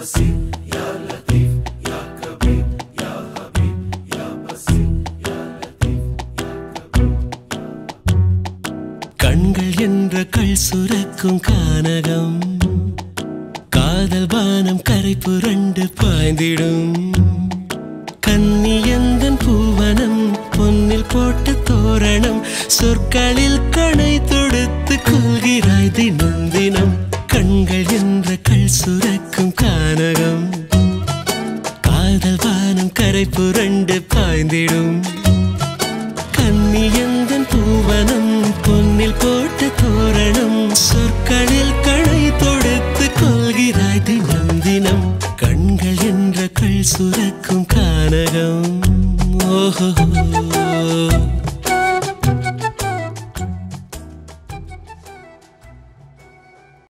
கண்கள் என்ற கள் சுரக்கும் கானகம் காதல் பானம் கரை புரண்டு பாய்ந்திடும் கன்னியந்தன் பூவனம் பொன்னில் போட்ட தோரணம் சொற்களில் கணை தொடுத்து கொள்கிறாய் தினம் தினம்